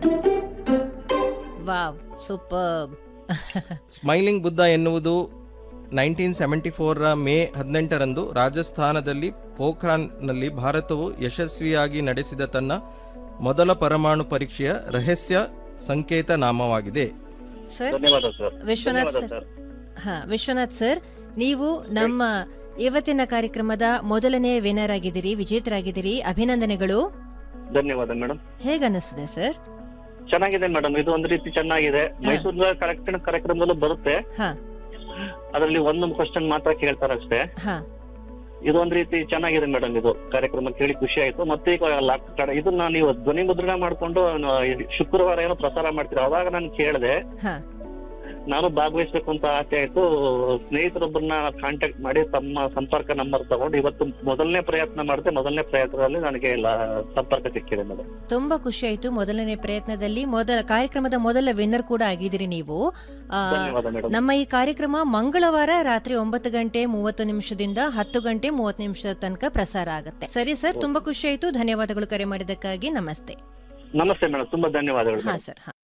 Wow super smiling Buddha ಎನ್ನುವುದು nineteen seventy ಫೋರ್ರ May ಹದಿನೆಂಟರಂದು ರಾಜಸ್ಥಾನದಲ್ಲಿ ಪೋಖ್ರಾನ್ನಲ್ಲಿ ಭಾರತವು ಯಶಸ್ವಿಯಾಗಿ ನಡೆಸಿದ ತನ್ನ ಮೊದಲ ಪರಮಾಣು ಪರೀಕ್ಷೆಯ ರಹಸ್ಯ ಸಂಕೇತ ನಾಮವಾಗಿದೆ ಸರ್ ಧನ್ಯವಾದ ಸರ್ ವಿಶ್ವನಾಥ್ ಧನ್ಯವಾದ ಸರ್ ಸರ್ ಹಾ ವಿಶ್ವನಾಥ್ ಸರ್ ನೀವು ನಮ್ಮ ಇವತ್ತಿನ ಕಾರ್ಯಕ್ರಮದ ಮೊದಲನೇ ವಿನರ್ ಆಗಿದ್ದೀರಿ ವಿಜೇತರಾಗಿದ್ದೀರಿ ಅಭಿನಂದನೆಗಳು ಧನ್ಯವಾದ ಮೇಡಮ್ ಹೇಗನ್ನಿಸ್ತಿದೆ ಸರ್ ಚೆನ್ನಾಗಿದೆ ಮೇಡಮ್ ಇದು ಒಂದ್ ರೀತಿ ಚೆನ್ನಾಗಿದೆ ಮೈಸೂರಿನ ಕರೆಕ್ಟ್ ಕಾರ್ಯಕ್ರಮದಲ್ಲೂ ಬರುತ್ತೆ ಹಾ ಅದರಲ್ಲಿ ಒಂದೊಂದು ಕ್ವಶನ್ ಮಾತ್ರ ಕೇಳ್ತಾರೆ ಅಷ್ಟೇ ಹಾ ಇದು ಒಂದ್ ರೀತಿ ಚೆನ್ನಾಗಿದೆ ಮೇಡಮ್ ಇದು ಕಾರ್ಯಕ್ರಮ ಕೇಳಿ ಖುಷಿ ಆಯ್ತು ಮತ್ತೆ ಈಗ ಲಾಕ್ ಕಡೆ ಇದನ್ನ ನೀವು ಧ್ವನಿ ಮುದ್ರಣ ಮಾಡ್ಕೊಂಡು ನ- ಇದು ಶುಕ್ರವಾರ ಏನೋ ಪ್ರಸಾರ ಮಾಡ್ತೀರಾ ಅವಾಗ ನಾನು ಕೇಳಿದೆ ಹಾ ನಾನು ಭಾಗವಹಿಸ್ಬೇಕು ಅಂತ ಆಸೆ ಆಯ್ತು ಸ್ನೇಹಿತರೊಬ್ಬರನ್ನ ಕಾಂಟ್ಯಾಕ್ಟ್ ಮಾಡಿ ತಮ್ಮ ಸಂಪರ್ಕ ನಂಬರ್ ತಗೊಂಡು ಇವತ್ತು ಮೊದಲನೇ ಪ್ರಯತ್ನ ಮಾಡಿದೆ ಮೊದಲನೇ ಪ್ರಯತ್ನದಲ್ಲಿ ನನಗೆ ಲ- ಸಂಪರ್ಕ ಸಿಕ್ಕಿದೆ ಮೇಡಮ್ ತುಂಬಾ ಖುಷಿ ಆಯ್ತು ಮೊದಲನೇ ಪ್ರಯತ್ನದಲ್ಲಿ ಮೊದಲ ಕಾರ್ಯಕ್ರಮದ ಮೊದಲ ವಿನ್ನರ್ ಕೂಡ ಆಗಿದ್ದೀರಿ ನೀವು ಆ, ಧನ್ಯವಾದ ಮೇಡಮ್ ನಮ್ಮ ಈ ಕಾರ್ಯಕ್ರಮ ಮಂಗಳವಾರ ರಾತ್ರಿ ಒಂಬತ್ತು ಗಂಟೆ ಮೂವತ್ತು ನಿಮಿಷದಿಂದ ಹತ್ತು ಗಂಟೆ ಮೂವತ್ತು ನಿಮಿಷದ ತನಕ ಪ್ರಸಾರ ಆಗುತ್ತೆ ಸರಿ ಸರ್ ತುಂಬಾ ಖುಷಿ ಆಯ್ತು ಧನ್ಯವಾದಗಳು ಕರೆ ಮಾಡಿದ್ದಕ್ಕಾಗಿ ನಮಸ್ತೆ ನಮಸ್ತೆ ಮೇಡಮ್ ತುಂಬಾ ಧನ್ಯವಾದಗಳು ಹಾ ಮೇಡಮ್. ಸರ್ ಹಾ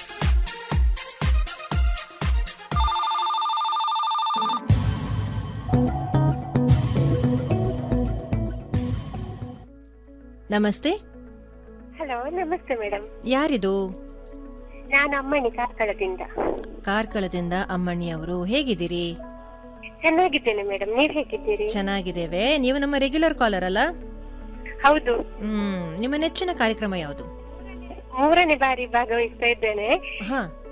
ನಮಸ್ತೆ ಹಲೋ ನಮಸ್ತೆ ಮೇಡಮ್ ಯಾರಿದು ನಾನು ಅಮ್ಮಣಿ ಕಾರ್ಕಳದಿಂದ ಕಾರ್ಕಳದಿಂದ ಅಮ್ಮಣ್ಣಿ ಅವರು ಹೇಗಿದ್ದೀರಿ ಚೆನ್ನಾಗಿದ್ದೇನೆ ಮೇಡಮ್ ನೀವ್ ಹೇಗಿದ್ದೀರಿ ಚೆನ್ನಾಗಿದ್ದೇವೆ ನೀವು ನಮ್ಮ ರೆಗ್ಯುಲರ್ ಕಾಲರ್ ಅಲ್ಲ ಹೌದು ಹ್ಮ್ ನಿಮ್ಮ ನೆಚ್ಚಿನ ಕಾರ್ಯಕ್ರಮ ಯಾವುದು ಮೂರನೇ ಬಾರಿ ಭಾಗವಹಿಸ್ತಾ ಇದ್ದೇನೆ ಹಾ